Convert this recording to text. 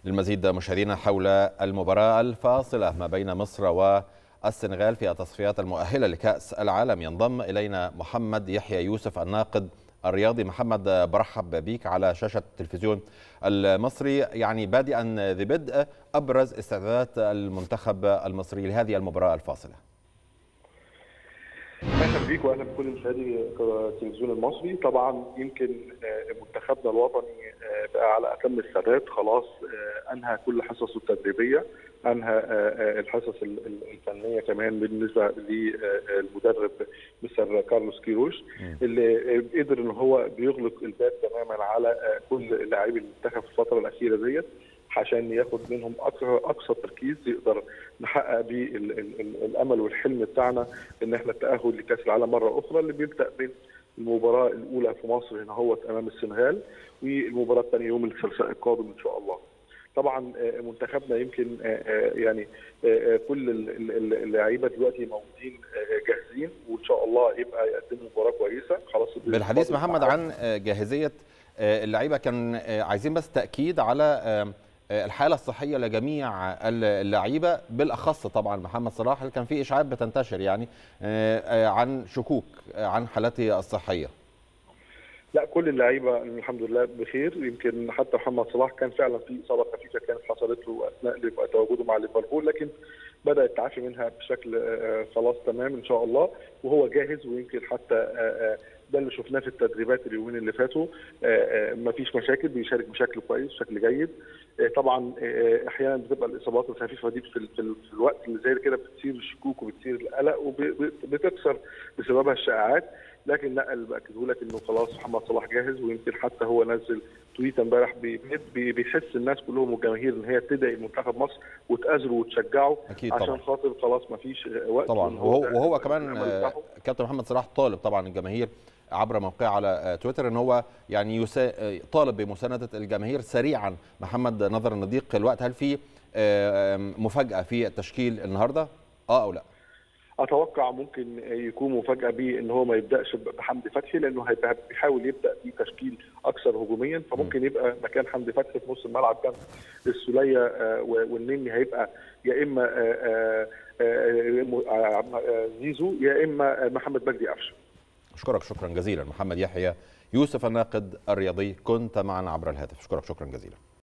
للمزيد مشاهدينا حول المباراة الفاصلة ما بين مصر والسنغال في التصفيات المؤهلة لكأس العالم ينضم إلينا محمد يحيى يوسف الناقد الرياضي محمد برحب بك على شاشة التلفزيون المصري يعني بادئا ذي بدء أبرز استعدادات المنتخب المصري لهذه المباراة الفاصلة اهلا بيك واهلا بكل مشاهدي التلفزيون المصري طبعا يمكن منتخبنا الوطني بقى على اتم الثبات خلاص انهى كل حصصه التدريبيه انهى الحصص الفنيه كمان بالنسبه للمدرب مستر كارلوس كيروش اللي قدر ان هو بيغلق الباب تماما على كل لاعبي المنتخب في الفتره الاخيره ديت عشان ياخد منهم اقصى اقصى تركيز يقدر نحقق بيه الامل والحلم بتاعنا ان احنا التاهل لكاس العالم مره اخرى اللي بيبدا من المباراه الاولى في مصر هنا هو امام السنغال والمباراه الثانيه يوم الثلاثاء القادم ان شاء الله. طبعا منتخبنا يمكن يعني كل اللعيبه دلوقتي موجودين جاهزين وان شاء الله يبقى يقدموا مباراه كويسه خلاص بالحديث محمد عن جاهزيه اللعيبه كان عايزين بس تاكيد على الحاله الصحيه لجميع اللعيبه بالاخص طبعا محمد صلاح اللي كان في اشاعات بتنتشر يعني عن شكوك عن حالته الصحيه لا كل اللعيبه الحمد لله بخير يمكن حتى محمد صلاح كان فعلا في اصابه خفيفه كانت حصلت له اثناء تواجده مع ليفربول لكن بدا التعافي منها بشكل خلاص تمام ان شاء الله وهو جاهز ويمكن حتى ده اللي شفناه في التدريبات اليومين اللي فاتوا ما فيش مشاكل بيشارك بشكل كويس بشكل جيد طبعا احيانا بتبقى الاصابات الخفيفه دي في, في, في الوقت اللي زي كده بتثير الشكوك وبتثير القلق وبتكسر بسببها الشائعات لكن لا اللي باكده لك انه خلاص محمد صلاح جاهز ويمكن حتى هو نزل تويت امبارح بيحس الناس كلهم والجماهير ان هي تدعي منتخب مصر وتآزره وتشجعه أكيد عشان طبعا. خاطر خلاص ما فيش وقت طبعا وهو, وهو كمان كابتن محمد صلاح طالب طبعا الجماهير عبر موقعه على تويتر ان هو يعني يسا... طالب بمسانده الجماهير سريعا محمد نظرا لضيق الوقت هل في مفاجاه في التشكيل النهارده اه او لا اتوقع ممكن يكون مفاجاه بيه ان هو ما يبداش بحمدي فتحي لانه هيبقى بيحاول يبدا بتشكيل اكثر هجوميا فممكن يبقى مكان حمدي فتحي في نص الملعب كان السوليه والنني هيبقى يا اما زيزو يا اما محمد مجدي قفشه اشكرك شكرا جزيلا محمد يحيى يوسف الناقد الرياضي كنت معنا عبر الهاتف اشكرك شكرا جزيلا